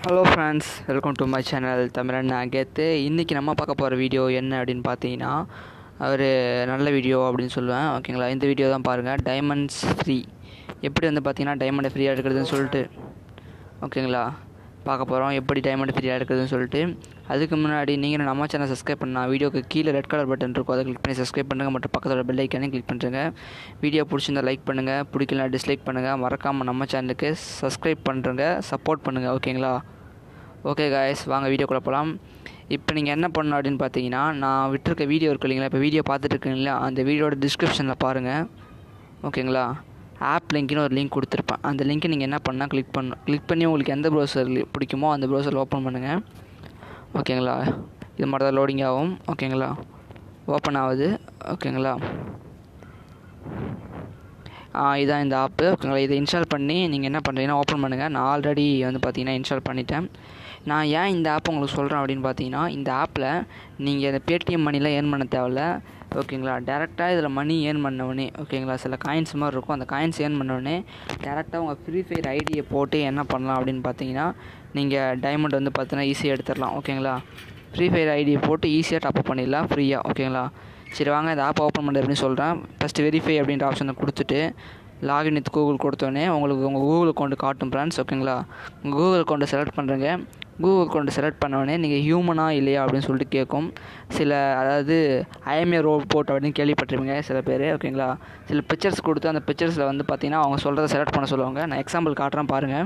Hello friends welcome to my channel Tamizhan அகேத்து இன்றைக்கி நம்ம பார்க்க போகிற வீடியோ என்ன அப்படின்னு பார்த்தீங்கன்னா ஒரு நல்ல வீடியோ அப்படின்னு சொல்லுவேன் ஓகேங்களா இந்த வீடியோ தான் பாருங்கள் டைமண்ட்ஸ் ஃப்ரீ எப்படி வந்து பார்த்தீங்கன்னா டைமண்டை ஃப்ரீயாக எடுக்கிறதுன்னு சொல்லிட்டு ஓகேங்களா பார்க்க போகிறோம் எப்படி டைமண்ட் ஃப்ரீயாக எடுக்கிறதுன்னு சொல்லிட்டு அதுக்கு முன்னாடி நீங்கள் நம்ம சேனல் சப்ஸ்கிரைப் பண்ணால் வீடியோக்கு கீழே ரெட் கலர் பட்டன் இருக்கும் அதை கிளிக் பண்ணி சப்ஸ்கிரைப் பண்ணுங்கள் மற்றும் பக்கத்தோட பெல் ஐக்கானே கிளிக் பண்ணுறேங்க வீடியோ பிடிச்சிருந்தா லைக் பண்ணுங்கள் பிடிக்கல டிஸ்லைக் பண்ணுங்கள் மறக்காமல் நம்ம சேனலுக்கு சப்ஸ்கிரைப் பண்ணுறங்க சப்போர்ட் பண்ணுங்கள் ஓகேங்களா ஓகே காய்ஸ் வாங்க வீடியோக்குள்ளே போகலாம் இப்போ நீங்கள் என்ன பண்ணணும் அப்படின்னு பார்த்தீங்கன்னா நான் விட்டுருக்க வீடியோ இருக்கு இல்லைங்களா இப்போ வீடியோ பார்த்துட்டு இருக்கீங்களா அந்த வீடியோட டிஸ்கிரிப்ஷனில் பாருங்கள் ஓகேங்களா ஆப் லிங்க்னு ஒரு லிங்க் கொடுத்துருப்பேன் அந்த லிங்க்கை நீங்கள் என்ன பண்ணால் கிளிக் பண்ணணும் கிளிக் பண்ணி உங்களுக்கு எந்த ப்ரௌசர் பிடிக்குமோ அந்த ப்ரௌசரில் ஓப்பன் பண்ணுங்கள் ஓகேங்களா இது மாதிரி தான் லோடிங் ஆகும் ஓகேங்களா ஓப்பன் ஆகுது ஓகேங்களா இதான் இந்த ஆப்பு ஓகேங்களா இதை இன்ஸ்டால் பண்ணி நீங்கள் என்ன பண்ணுறீங்கன்னா ஓப்பன் பண்ணுங்கள் நான் ஆல்ரெடி வந்து பார்த்தீங்கன்னா இன்ஸ்டால் பண்ணிட்டேன் நான் ஏன் இந்த ஆப் உங்களுக்கு சொல்கிறேன் அப்படின்னு பார்த்தீங்கன்னா இந்த ஆப்பில் நீங்கள் இந்த பேடிஎம் மணிலாம் ஏர்ன் பண்ண தேவையில்ல ஓகேங்களா டேரெக்டாக இதில் மணி ஏர்ன் பண்ணவொடனே ஓகேங்களா சில காயின்ஸ் மாதிரி இருக்கும் அந்த காயின்ஸ் ஏர்ன் பண்ணவொடனே டேரெக்டாக உங்கள் ஃப்ரீ ஃபயர் ஐடியை போட்டு என்ன பண்ணலாம் அப்படின்னு பார்த்தீங்கன்னா நீங்கள் டைமண்ட் வந்து பார்த்தீங்கன்னா ஈஸியாக எடுத்துடலாம் ஓகேங்களா ஃப்ரீ ஃபயர் ஐடியை போட்டு ஈஸியாக டாப்அப் பண்ணிடலாம் ஃப்ரீயாக ஓகேங்களா சரி வாங்க இந்த ஆப் ஓப்பன் பண்ணுறது அப்படின்னு சொல்கிறேன் ஃபஸ்ட்டு வெரிஃபை அப்படின்ற ஆப்ஷனை கொடுத்துட்டு லாகின் வித் கூகுள் கொடுத்தோடனே உங்களுக்கு உங்கள் கூகுள் அக்கௌண்ட் காட்டும் ஃப்ரெண்ட்ஸ் ஓகேங்களா உங்கள் கூகுள் அக்கௌண்ட்டை செலக்ட் பண்ணுறங்க கூகுள் அக்கௌண்ட்டை செலக்ட் பண்ணோடனே நீங்கள் ஹியூமனா இல்லையா அப்படின்னு சொல்லிட்டு கேட்கும் சில அதாவது ஐஎம்ஏ ரோபோட் அப்படின்னு கேள்விப்பட்டிருப்பீங்க சில பேர் ஓகேங்களா சில பிக்சர்ஸ் கொடுத்து அந்த பிக்சர்ஸில் வந்து பார்த்தீங்கன்னா அவங்க சொல்கிறத செலக்ட் பண்ண சொல்லுவாங்க நான் எக்ஸாம்பிள் காட்டுறேன் பாருங்கள்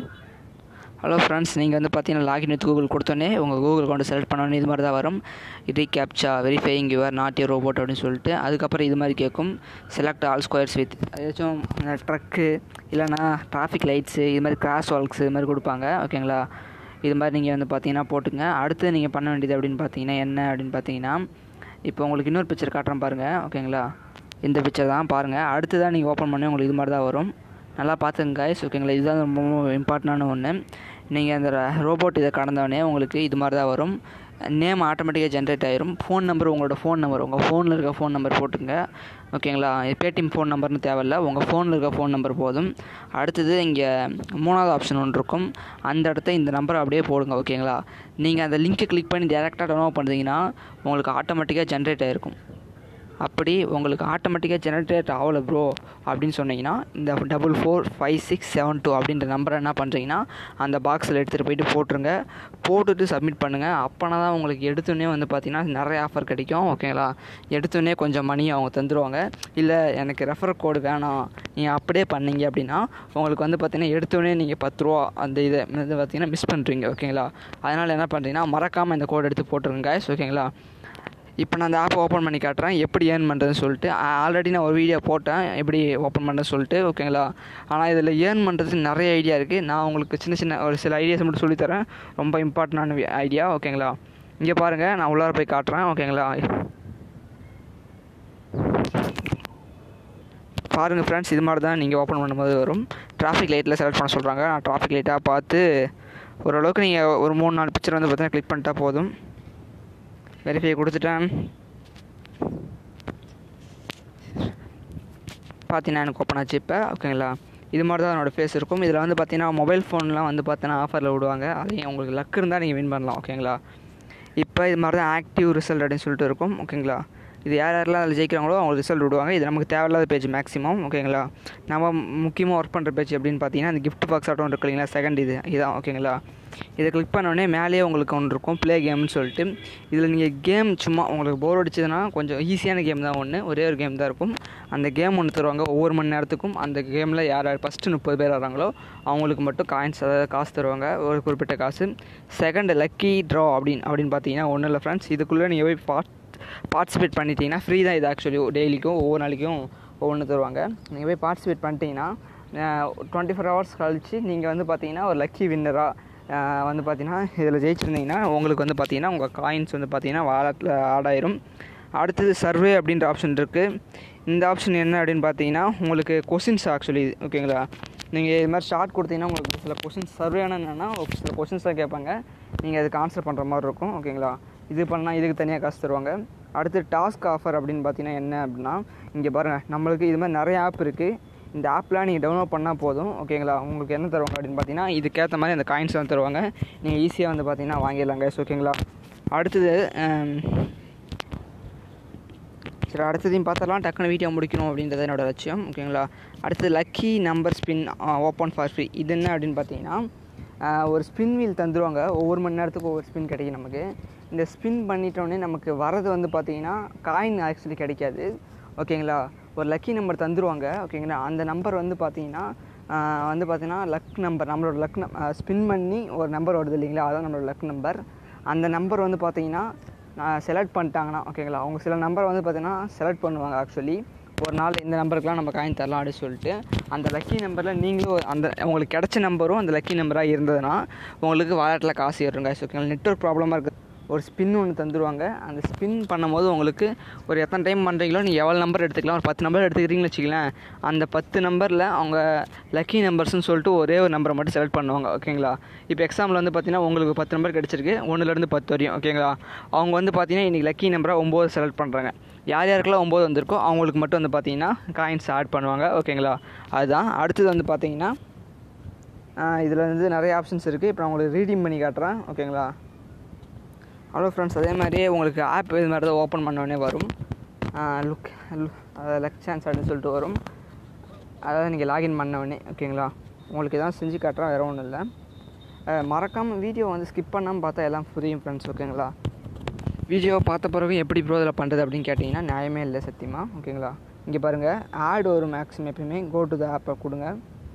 ஹலோ ஃப்ரெண்ட்ஸ் நீங்கள் வந்து பார்த்தீங்கன்னா லாகின் வித் கூகுள் கொடுத்தோன்னே உங்கள் கூகுள் அக்கௌண்ட் செலக்ட் பண்ணோன்னே இது மாதிரி தான் வரும் இது captcha verifying your not your robot அப்படின்னு சொல்லிட்டு அதுக்கப்புறம் இது மாதிரி கேட்கும் செலக்ட் ஆல் ஸ்கொயர்ஸ் வித் ஏதாச்சும் ட்ரக்கு இல்லைனா டிராஃபிக் லைட்ஸு இது மாதிரி கிராஸ் வால்க்ஸ் இது மாதிரி கொடுப்பாங்க ஓகேங்களா இது மாதிரி நீங்கள் வந்து பார்த்தீங்கன்னா போட்டுங்க அடுத்து நீங்கள் பண்ண வேண்டியது அப்படின்னு பார்த்தீங்கன்னா என்ன அப்படின்னு பார்த்தீங்கன்னா இப்போ உங்களுக்கு இன்னொரு பிக்சர் காட்டுறேன் பாருங்கள் ஓகேங்களா இந்த பிக்சர் தான் பாருங்கள் அடுத்து தான் நீங்கள் ஓப்பன் பண்ணி உங்களுக்கு இது மாதிரி தான் வரும் நல்லா பார்த்துங்க கைஸ் ஓகேங்களா இதுதான் ரொம்ப இம்பார்ட்டண்டான ஒன்று நீங்கள் அந்த ரோபோட் இதை கடந்தவொடனே உங்களுக்கு இது மாதிரி தான் வரும் நேம் ஆட்டோமேட்டிக்காக ஜென்ரேட் ஆயிரும் ஃபோன் நம்பர் உங்களோட ஃபோன் நம்பர் உங்கள் ஃபோனில் இருக்க ஃபோன் நம்பர் போட்டுங்க ஓகேங்களா பேடிஎம் ஃபோன் நம்பர்னு தேவையில்ல உங்கள் ஃபோனில் இருக்க ஃபோன் நம்பர் போதும் அடுத்தது இங்கே மூணாவது ஆப்ஷன் ஒன்று இருக்கும் அந்த இடத்த இந்த நம்பரை அப்படியே போடுங்க ஓகேங்களா நீங்கள் அந்த லிங்க்கை கிளிக் பண்ணி டேரெக்டாக டவுன்லோட் பண்ணுறீங்கன்னா உங்களுக்கு ஆட்டோமேட்டிக்காக ஜென்ரேட் ஆகிருக்கும் அப்படி உங்களுக்கு ஆட்டோமேட்டிக்காக ஜெனரேட் ஆகலை ப்ரோ அப்படின்னு சொன்னீங்கன்னா இந்த double four five six seven two அப்படின்ற நம்பரை என்ன பண்ணுறீங்கன்னா அந்த பாக்ஸில் எடுத்துகிட்டு போயிட்டு போட்டுருங்க போட்டுட்டு சப்மிட் பண்ணுங்கள் அப்போனா தான் உங்களுக்கு எடுத்தோடனே வந்து பார்த்தீங்கன்னா நிறைய ஆஃபர் கிடைக்கும் ஓகேங்களா எடுத்தோடனே கொஞ்சம் மணி அவங்க தந்துடுவாங்க இல்லை எனக்கு ரெஃபர் கோடு வேணாம் நீங்கள் அப்படியே பண்ணீங்க அப்படின்னா உங்களுக்கு வந்து பார்த்தீங்கன்னா எடுத்தோடனே நீங்கள் பத்து ரூபா அந்த இதை வந்து பார்த்தீங்கன்னா மிஸ் பண்ணுறீங்க ஓகேங்களா அதனால் என்ன பண்ணுறீங்கன்னா மறக்காமல் இந்த கோடு எடுத்து போட்டுருங்க guys ஓகேங்களா இப்போ நான் அந்த ஆப்பை ஓப்பன் பண்ணி காட்டுறேன் எப்படி ஏர்ன் பண்ணுறதுன்னு சொல்லிட்டு ஆல்ரெடி நான் ஒரு வீடியோ போட்டேன் எப்படி ஓப்பன் பண்ணுறேன்னு சொல்லிட்டு ஓகேங்களா ஆனால் இதில் ஏர்ன் பண்ணுறதுக்கு நிறைய ஐடியா இருக்குது நான் உங்களுக்கு சின்ன சின்ன ஒரு சில ஐடியாஸ் மட்டும் சொல்லித்தரேன் ரொம்ப இம்பார்ட்டண்டான ஐடியா ஓகேங்களா இங்கே பாருங்கள் நான் உள்ளார போய் காட்டுறேன் ஓகேங்களா பாருங்கள் ஃப்ரெண்ட்ஸ் இது மாதிரி தான் நீங்கள் ஓப்பன் பண்ணும்போது வரும் டிராஃபிக் லைட்டில் செலக்ட் பண்ண சொல்கிறாங்க நான் டிராஃபிக் லைட்டாக பார்த்து ஓரளவுக்கு நீங்கள் ஒரு மூணு நாலு பிக்சர் வந்து பார்த்தீங்கன்னா கிளிக் பண்ணிட்டா போதும் வெரிஃபை கொடுத்துட்டேன் பார்த்தீங்கன்னா எனக்கு ஓப்பன் ஆச்சு இப்போ ஓகேங்களா இது மாதிரி தான் என்னோடய ஃபேஸ் இருக்கும் இதில் வந்து பார்த்தீங்கன்னா மொபைல் ஃபோன்லாம் வந்து பார்த்தீங்கன்னா ஆஃபரில் விடுவாங்க அதையும் உங்களுக்கு லக் இருந்தால் நீங்கள் வின் பண்ணலாம் ஓகேங்களா இப்போ இது மாதிரி தான் ஆக்டிவ் ரிசல்ட் அப்படின்னு சொல்லிட்டு இருக்கும் ஓகேங்களா இது யார் யாரெல்லாம் அதில் ஜெயிக்கிறாங்களோ அவங்களுக்கு ரிசல்ட் விடுவாங்க இது நமக்கு தேவையில்லாத பேஜ் மேக்ஸிமம் ஓகேங்களா நம்ம முக்கியமாக ஒர்க் பண்ணுற பேஜ் அப்படின்னு பார்த்தீங்கன்னா அந்த கிஃப்ட் பாக்ஸ் ஆட்டம் இருக்கு இல்லைங்களா செகண்ட் இது இதான் ஓகேங்களா இதை கிளிக் பண்ணோடனே மேலேயே உங்களுக்கு ஒன்று இருக்கும் ப்ளே கேம்னு சொல்லிட்டு இதில் நீங்கள் கேம் சும்மா உங்களுக்கு போர் அடிச்சதுன்னா கொஞ்சம் ஈஸியான கேம் தான் ஒன்று ஒரே ஒரு கேம் தான் இருக்கும் அந்த கேம் ஒன்று தருவாங்க ஒவ்வொரு மணி நேரத்துக்கும் அந்த கேமில் யார் யார் ஃபஸ்ட்டு முப்பது பேர் வராங்களோ அவங்களுக்கு மட்டும் காயின்ஸ் அதாவது காசு தருவாங்க ஒரு குறிப்பிட்ட காசு செகண்ட் லக்கி ட்ரா அப்படின்னு அப்படின்னு பார்த்தீங்கன்னா ஒன்றும் இல்லை ஃப்ரெண்ட்ஸ் இதுக்குள்ளே நீங்கள் போய் பார்ட் பார்ட்டிசிபேட் பண்ணிட்டீங்கன்னா ஃப்ரீ தான் இது ஆக்சுவலி டெய்லிக்கும் ஒவ்வொரு நாளைக்கும் ஒவ்வொன்று தருவாங்க நீங்கள் போய் பார்ட்டிசிபேட் பண்ணிட்டீங்கன்னா டுவெண்ட்டி ஃபோர் ஹவர்ஸ் கழித்து நீங்கள் வந்து பார்த்தீங்கன்னா ஒரு லக்கி வின்னராக வந்து பார்த்தீங்கன்னா இதில் ஜெயிச்சிருந்தீங்கன்னா உங்களுக்கு வந்து பார்த்தீங்கன்னா உங்கள் காயின்ஸ் வந்து பார்த்தீங்கன்னா வாலெட்டில் ஆட் ஆயிரும் அடுத்தது சர்வே அப்படின்ற ஆப்ஷன் இருக்குது இந்த ஆப்ஷன் என்ன அப்படின்னு பார்த்தீங்கன்னா உங்களுக்கு கொஷின்ஸ் ஆக்சுவலி ஓகேங்களா நீங்கள் இது மாதிரி ஷார்ட் கொடுத்தீங்கன்னா உங்களுக்கு சில கொஷின்ஸ் சர்வேனா என்னென்னா சில கொஷின்ஸ் தான் கேட்பாங்க நீங்கள் அதுக்கு ஆன்சர் பண்ணுற மாதிரி இருக்கும் ஓகேங்களா இது பண்ணால் இதுக்கு தனியாக காசு தருவாங்க அடுத்து டாஸ்க் ஆஃபர் அப்படின்னு பார்த்தீங்கன்னா என்ன அப்படின்னா இங்கே பாருங்கள் நம்மளுக்கு இது மாதிரி நிறைய ஆப் இருக்குது இந்த ஆப்லாம் நீங்கள் டவுன்லோட் பண்ணால் போதும் ஓகேங்களா உங்களுக்கு என்ன தருவாங்க அப்படின்னு பார்த்தீங்கன்னா இதுக்கேற்ற மாதிரி அந்த காயின்ஸ் வந்து தருவாங்க நீங்கள் ஈஸியாக வந்து பார்த்தீங்கன்னா வாங்கிடலாம் கைஸ் ஓகேங்களா அடுத்தது ஆம், சரி அடுத்ததையும் பார்த்தரலாம் டக்குனு வீடியோ முடிக்கணும் அப்படின்றது என்னோட லட்சியம் ஓகேங்களா அடுத்தது lucky number spin open for free இது என்ன அப்படின்னு பார்த்தீங்கன்னா ஆஹ், ஒரு ஸ்பின் வீல் தந்துருவாங்க ஒவ்வொரு மணி நேரத்துக்கு ஒவ்வொரு ஸ்பின் கிடைக்கும் நமக்கு இந்த ஸ்பின் பண்ணிட்டோடனே நமக்கு வரது வந்து பார்த்தீங்கன்னா காயின் ஆக்சுவலி கிடைக்காது ஓகேங்களா ஒரு லக்கி நம்பர் தந்துருவாங்க ஓகேங்களா அந்த நம்பர் வந்து பார்த்தீங்கன்னா ஆஹ், வந்து பார்த்தீங்கன்னா லக் நம்பர் நம்மளோட லக் ஸ்பின் பண்ணி ஒரு நம்பர் வருது இல்லைங்களா அதான் நம்மளோட லக் நம்பர் அந்த நம்பர் வந்து பார்த்தீங்கன்னா செலக்ட் பண்ணிட்டாங்கன்னா ஓகேங்களா அவங்க சில நம்பர் வந்து பார்த்தீங்கன்னா செலக்ட் பண்ணுவாங்க ஆக்சுவலி ஒரு நாள் இந்த நம்பருக்குலாம் நம்ம காயின் தரலாம் அப்படின்னு சொல்லிட்டு அந்த லக்கி நம்பரில் நீங்களும் ஒரு- அந்த உங்களுக்கு கிடைச்ச நம்பரும் அந்த லக்கி நம்பராக இருந்ததுன்னா உங்களுக்கு வாலெட்டில் காசு ஏறும் guys ஓகேங்களா நெட்ஒர்க் ப்ராப்ளமாக இருக்குது ஒரு ஸ்பின் ஒன்று தந்துருவாங்க அந்த ஸ்பின் பண்ணும்போது உங்களுக்கு ஒரு எத்தனை டைம் பண்ணுறீங்களோ நீங்கள் எவ்வளோ நம்பர் எடுத்துக்கலாம் ஒரு பத்து நம்பர் எடுத்துக்கிறீங்கன்னு வச்சுக்கலாம் அந்த பத்து நம்பரில் அவங்க லக்கி நம்பர்ஸ்னு சொல்லிட்டு ஒரே ஒரு நம்பரை மட்டும் செலக்ட் பண்ணுவாங்க ஓகேங்களா இப்போ எக்ஸாம்பிள் வந்து பார்த்தீங்கன்னா உங்களுக்கு பத்து நம்பர் கிடச்சிருக்கு ஒன்றுலேருந்து பத்து வரையும் ஓகேங்களா அவங்க வந்து பார்த்தீங்கன்னா இன்றைக்கி லக்கி நம்பராக ஒம்பது செலக்ட் பண்ணுறாங்க யார் யாருக்கெல்லாம் ஒம்பது வந்திருக்கோ அவங்களுக்கு மட்டும் வந்து பார்த்தீங்கன்னா காயின்ஸ் ஆட் பண்ணுவாங்க ஓகேங்களா அதுதான் அடுத்தது வந்து பார்த்தீங்கன்னா இதில் வந்து நிறைய ஆப்ஷன்ஸ் இருக்குது இப்போ நான் உங்களுக்கு ரீடிங் பண்ணி காட்டுறேன் ஓகேங்களா ஹலோ ஃப்ரெண்ட்ஸ் அதே மாதிரியே உங்களுக்கு ஆப் இது மாதிரி தான் ஓப்பன் பண்ணோடனே வரும் லுக் லக் சான்ஸ் அப்படின்னு சொல்லிட்டு வரும் அதாவது நீங்கள் லாகின் பண்ணவொடனே ஓகேங்களா உங்களுக்கு எதாவது செஞ்சு காட்டுறேன் வேறு ஒன்றும் இல்லை மறக்காமல் வீடியோ வந்து ஸ்கிப் பண்ணாமல் பார்த்தா எல்லாம் புரியும் ஃப்ரெண்ட்ஸ் ஓகேங்களா வீடியோ பார்த்த பிறகு எப்படி ப்ரோ இதில் பண்ணுறது அப்படின்னு கேட்டிங்கன்னா நியாயமே இல்லை சத்தியமாக ஓகேங்களா இங்கே பாருங்கள் ஆட் ஒரு மேக்ஸிமம் எப்பயுமே கோ டு த ஆப்பை கொடுங்க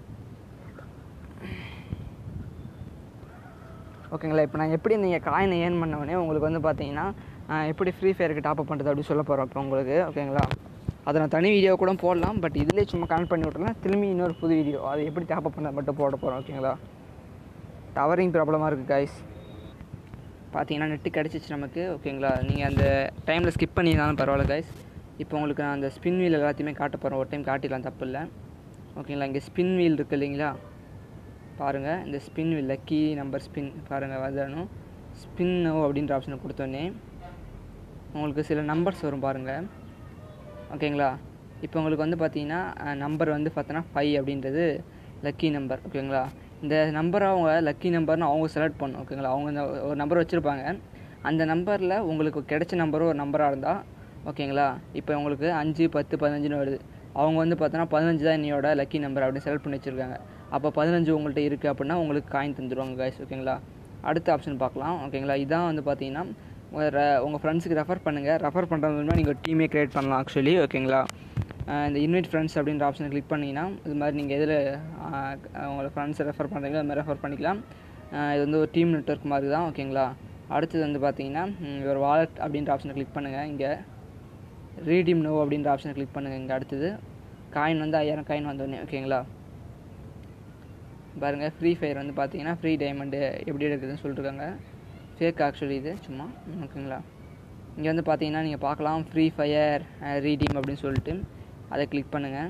ஓகேங்களா இப்போ நான் எப்படி நீங்கள் காயினை ஏர்ன் பண்ணவொடனே உங்களுக்கு வந்து பார்த்தீங்கன்னா ஆஹ், எப்படி ஃப்ரீ ஃபயருக்கு டாப் பண்ணுறது அப்படி சொல்ல போகிறோம் இப்போ உங்களுக்கு ஓகேங்களா அதை நான் தனி வீடியோ கூட போடலாம் பட் இதிலே சும்மா கனெக்ட் பண்ணி விட்றலாம் திரும்பி இன்னொரு புது வீடியோ அது எப்படி டாப் பண்ண மட்டும் போட போகிறோம் ஓகேங்களா டவரிங் ப்ராப்ளமாக இருக்குது காய்ஸ் பார்த்தீங்கன்னா நெட்டு கிடச்சிச்சு நமக்கு ஓகேங்களா நீங்கள் அந்த டைமில் ஸ்கிப் பண்ணியிருந்தாலும் பரவாயில்ல கைஸ் இப்போ உங்களுக்கு நான் அந்த ஸ்பின் வீல் எல்லாத்தையுமே காட்ட போகிறேன் ஒரு டைம் காட்டிடலாம் தப்பு இல்லை ஓகேங்களா இங்கே ஸ்பின் வீல் இருக்குது இல்லைங்களா பாருங்கள் இந்த spin wheel lucky number spin பாருங்கள் வரணும் ஸ்பின் நோ அப்படின்ற ஆப்ஷனை கொடுத்தோன்னே உங்களுக்கு சில நம்பர்ஸ் வரும் பாருங்கள் ஓகேங்களா இப்போ உங்களுக்கு வந்து பார்த்தீங்கன்னா நம்பர் வந்து பார்த்தோன்னா ஃபைவ் அப்படின்றது லக்கி நம்பர் ஓகேங்களா இந்த நம்பரை அவங்க லக்கி நம்பர்னு அவங்க செலக்ட் பண்ணும் ஓகேங்களா அவங்க இந்த ஒரு நம்பர் வச்சுருப்பாங்க அந்த நம்பரில் உங்களுக்கு கிடைச்ச நம்பரும் ஒரு நம்பராக இருந்தால் ஓகேங்களா இப்போ உங்களுக்கு அஞ்சு பத்து பதினஞ்சுன்னு வருது அவங்க வந்து பார்த்தோன்னா பதினஞ்சு தான் என்னையோட லக்கி நம்பர் அப்படின்னு செலக்ட் பண்ணி வச்சுருக்காங்க அப்போ பதினஞ்சு உங்கள்கிட்ட இருக்குது அப்படின்னா உங்களுக்கு காயின் தந்துடுவாங்க guys ஓகேங்களா அடுத்த ஆப்ஷன் பார்க்கலாம் ஓகேங்களா இதான் வந்து பார்த்தீங்கன்னா உங்கள் ஃப்ரெண்ட்ஸுக்கு ரெஃபர் பண்ணுங்கள் ரெஃபர் பண்ணுறது மூலமாக நீங்கள் டீமே க்ரியேட் பண்ணலாம் ஆக்சுவலி ஓகேங்களா அஹ் இந்த இன்வைட் ஃப்ரெண்ட்ஸ் அப்படின்ற ஆப்ஷனை கிளிக் பண்ணிங்கன்னா இது மாதிரி நீங்கள் எதில் உங்களை ஃப்ரெண்ட்ஸை ரெஃபர் பண்ணுறீங்களோ அது மாதிரி ரெஃபர் பண்ணிக்கலாம் அஹ் இது வந்து ஒரு டீம் நெட்ஒர்க் மாதிரி தான் ஓகேங்களா அடுத்தது வந்து பார்த்தீங்கன்னா ம், ஒரு வாலெட் அப்படின்ற ஆப்ஷனை கிளிக் பண்ணுங்கள் இங்கே ரீடீம் நோ அப்படின்ற ஆப்ஷனை கிளிக் பண்ணுங்கள் இங்கே அடுத்தது காயின் வந்து ஐயாயிரம் காயின் வந்தோடனே ஓகேங்களா பாருங்கள் ஃப்ரீ ஃபயர் வந்து பார்த்தீங்கன்னா ஃப்ரீ டைமண்டு எப்படி எடுக்குதுன்னு சொல்லிட்டுருக்காங்க ஃபேக் ஆக்சுவலி இது சும்மா ம், ஓகேங்களா இங்கே வந்து பார்த்தீங்கன்னா நீங்கள் பார்க்கலாம் ஃப்ரீ ஃபயர் ரீடீம் அப்படின்னு சொல்லிட்டு அதை கிளிக் பண்ணுங்கள்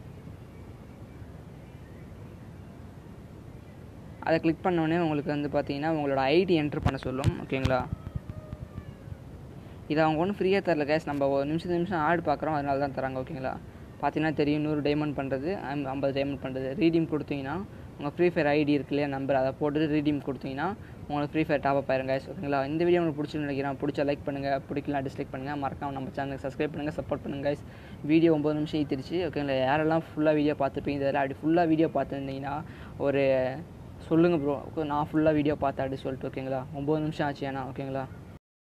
அதை கிளிக் உடனே உங்களுக்கு வந்து பார்த்தீங்கன்னா உங்களோட ஐடி என்ட்ரு பண்ண சொல்லும் ஓகேங்களா இது அவங்க ஒன்றும் ஃப்ரீயாக தரல கேஸ் நம்ம ஒரு நிமிஷம் நிமிஷம் ஆடு பார்க்குறோம் அதனால தான் தராங்க ஓகேங்களா பார்த்தீங்கன்னா தெரியும் நூறு டைமண்ட் பண்ணுறது ஐம்பது டைமண்ட் பண்ணுறது ரீடீம் கொடுத்தீங்கன்னா உங்கள் ஃப்ரீ ஃபயர் ஐடி இருக்கு இல்லையா நம்பர் அதை போட்டு ரீடீம் கொடுத்தீங்கன்னா உங்களுக்கு ஃப்ரீ ஃபயர் டாப் அப் ஆயிருங்க guys. ஓகேங்களா இந்த வீடியோ உங்களுக்கு பிடிச்சிருந்து நினைக்கிறேன் பிடிச்சா லைக் பண்ணுங்கள் பிடிக்கலாம் டிஸ்லைக் பண்ணுங்கள் மறக்காம நம்ம சேனலுக்கு சப்ஸ்கிரைப் பண்ணுங்கள் சப்போர்ட் பண்ணுங்கள் guys. வீடியோ ஒம்பது நிமிஷம் ஈத்திருச்சு ஓகேங்களா யாரெல்லாம் ஃபுல்லாக வீடியோ பார்த்துருப்பீங்க இதில் அப்படி ஃபுல்லாக வீடியோ பார்த்துருந்தீங்கன்னா ஒரு சொல்லுங்கள் ப்ரோ நான் ஃபுல்லாக வீடியோ பார்த்தேன் அப்படி சொல்லிட்டு ஓகேங்களா ஒம்பது நிமிஷம் ஆச்சு ஏன்னா ஓகேங்களா